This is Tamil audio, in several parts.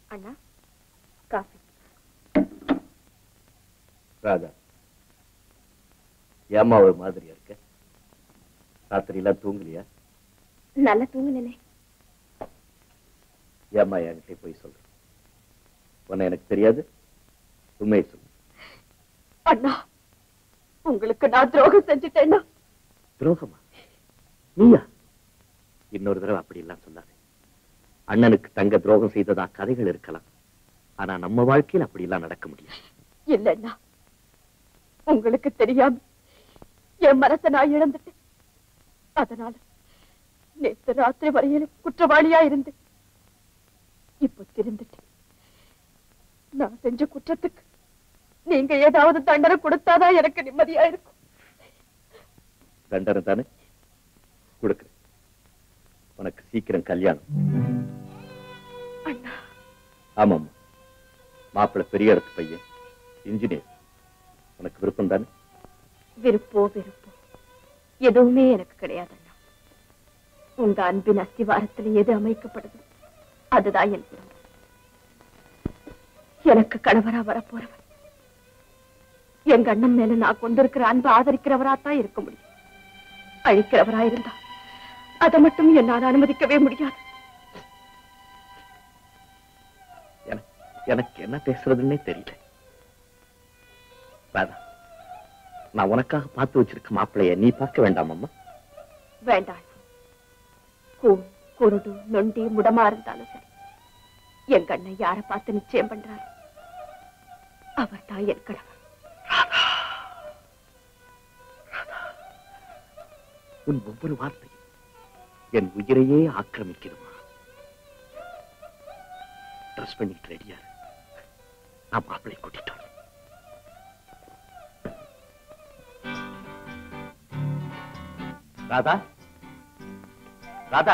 அண்ணா காஃபி ராதா ஏம்மா ஒரு மாதிரியா இருக்க ராத்திரி எல்லாம் தூங்கலையா நல்லா தூங்குனே ஏம்மா என்கிட்ட போய் சொல்ற உன்னை எனக்கு தெரியாது உண்மையை சொல்லு அண்ணா உங்களுக்கு நான் துரோகம் செஞ்சுட்டேன்னா துரோகமா நீயா இன்னொரு தடவை அப்படி எல்லாம் சொல்லாது அண்ணனுக்கு தங்க துரோகம் செய்ததா கதைகள் இருக்கலாம் ஆனா நம்ம வாழ்க்கையில் அப்படி எல்லாம் நடக்க முடியாது இல்லைன்னா உங்களுக்கு தெரியாம என் மனசை நான் இழந்துட்டேன் அதனால நேத்து ராத்திரி வரையிலும் குற்றவாளியா இருந்தேன் இப்போ திருந்துட்டேன் நான் செஞ்ச குற்றத்துக்கு நீங்க ஏதாவது தண்டனை கொடுத்தாதான் எனக்கு நிம்மதியா இருக்கும் தண்டனை தானே கொடுக்குறேன் உனக்கு சீக்கிரம் கல்யாணம் அண்ணா ஆமாம்மா மாப்பிள்ளை பெரிய இடத்து பையன் இன்ஜினியர் உனக்கு விருப்பம் தானே விருப்போ விருப்போ எதுவுமே எனக்கு கிடையாது அண்ணா உங்க அன்பின் அஸ்திவாரத்தில் எது அமைக்கப்படுதோ அதுதான் என் குடும்பம் எனக்கு கணவரா வரப்போறவர் எங்க அண்ணன் மேல நான் கொண்டிருக்கிற அன்பு ஆதரிக்கிறவரா தான் இருக்க முடியும் அழிக்கிறவரா இருந்தா அதை மட்டும் என்னால் அனுமதிக்கவே முடியாது எனக்கு எனக்கு என்ன பேசுறதுன்னே தெரியல ராதா நான் உனக்காக பார்த்து வச்சிருக்க மாப்பிள்ளைய நீ பார்க்க வேண்டாம் அம்மா வேண்டாம் கூ குருடு நொண்டி முடமா இருந்தாலும் சரி எங்க அண்ணன் யாரை பார்த்து நிச்சயம் பண்றாரு அவர் தான் என் கணவர் உன் ஒவ்வொரு வார்த்தையும் என் உயிரையே ஆக்கிரமிக்கணுமா ட்ரெஸ் பண்ணிட்டு ரெடியா இரு. நான் மாப்பிள்ளை கூட்டிட்டு வரேன். ராதா ராதா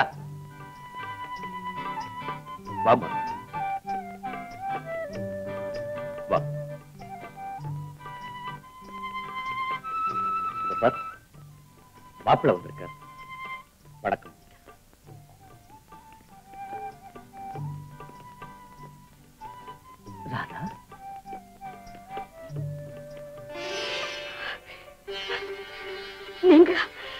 வாமா வா இங்க பார் மாப்பிள்ளை வந்திருக்கார் வணக்கம் ராதா நீங்க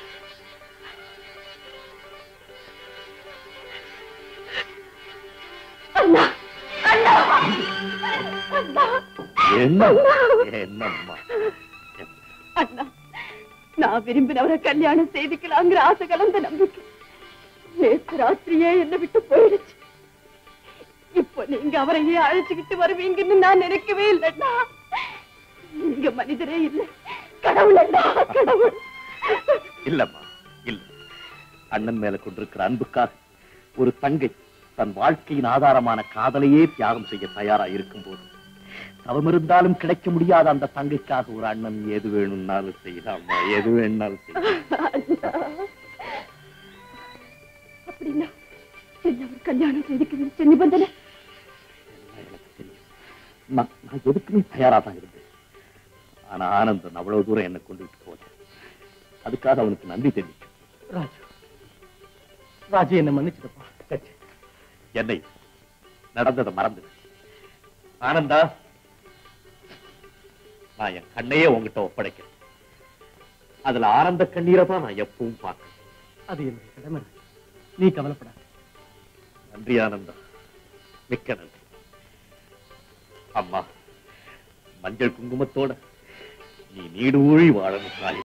அண்ணா அண்ணா அண்ணா என்ன என்னம்மா அண்ணா நான் விரும்பினவரை கல்யாணம் செய்துக்கலாங்கிற ஆசை கலந்த நம்பிக்கை நேற்று ராத்திரியே என்னை விட்டு போயிடுச்சு இப்போ நீங்க அவரையே அழைச்சுக்கிட்டு வருவீங்கன்னு நான் நினைக்கவே இல்லைண்ணா நீங்க மனிதரே இல்லை கடவுள் அண்ணா கடவுள் இல்லம்மா இல்ல அண்ணன் மேல கொண்டிருக்கிற அன்புக்காக ஒரு தங்கை தன் வாழ்க்கையின் ஆதாரமான காதலையே தியாகம் செய்ய தயாரா இருக்கும் போது தவம் இருந்தாலும் கிடைக்க முடியாத அந்த தங்கைக்காக ஒரு அண்ணன் எது வேணும்னாலும் செய்யலாமா எது வேணும்னாலும் செய்யலாம் அண்ணா. அப்படின்னா என்ன ஒரு கல்யாணம் செய்துக்க வேண்டிய நிபந்தனை எனக்கு தெரியும் நான் நான் எதுக்குமே தயாரா தான் இருந்தேன் ஆனா ஆனந்தன் அவ்வளவு தூரம் என்னை கொண்டுட்டு போல அதுக்காக அவனுக்கு நன்றி தெரிவிக்கும் ராஜு ராஜு என்ன மன்னிச்சிருப்பா என்னை நடந்ததை மறந்து ஆனந்தா நான் என் கண்ணையே உங்ககிட்ட ஒப்படைக்கிறேன் அதுல ஆனந்த கண்ணீரை தான் நான் எப்பவும் பார்க்கிறேன் அது என்னுடைய கடமை ராஜு. நீ கவலைப்படாத நன்றி ஆனந்தா மிக்க நன்றி அம்மா மஞ்சள் குங்குமத்தோட நீ நீடூழி வாழணும் தாய்